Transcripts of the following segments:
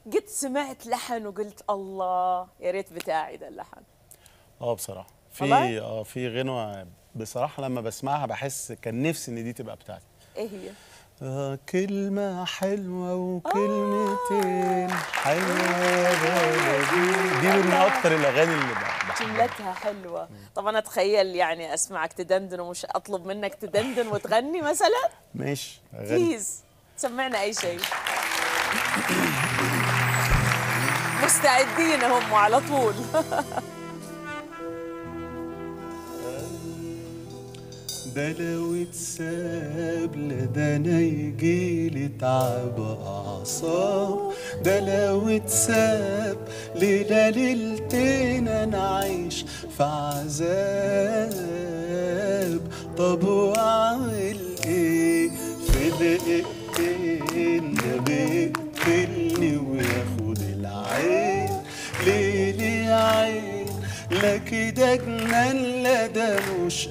قد سمعت لحن وقلت الله يا ريت بتاعي ده اللحن اه بصراحه في والله؟ اه في غنوه بصراحه لما بسمعها بحس كان نفسي ان دي تبقى بتاعتي ايه هي آه كلمة حلوة وكلمتين حلوة يا بلدي دي من أكتر الأغاني اللي ب- بحبها جملتها حلوة طب أنا أتخيل يعني أسمعك تدندن ومش أطلب منك تدندن وتغني مثلا ماشي أغاني بليز سمعنا أي شيء مستعدين هم على طول ده لو اتساب لا ده انا يجيلي تعب اعصاب ده لو اتساب ليلة ليلتين انا عايش في عذاب طب واعمل ايه في دقيقتين ده بيقتلني وياخد العين ليلي يا عين لا كده جنان لا ده مش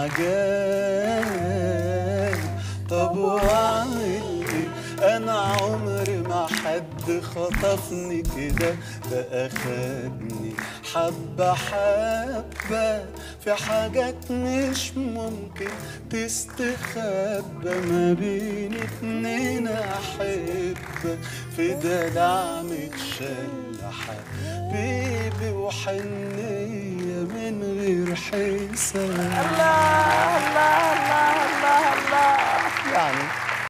اعجاب طب واعمل ايه انا عمري ما حد خطفني كده ده اخدني حبة حبة في حاجات مش ممكن تستخبى ما بين اتنين احبك في دلع متشلحة بيبي وحنية من غير حساب الله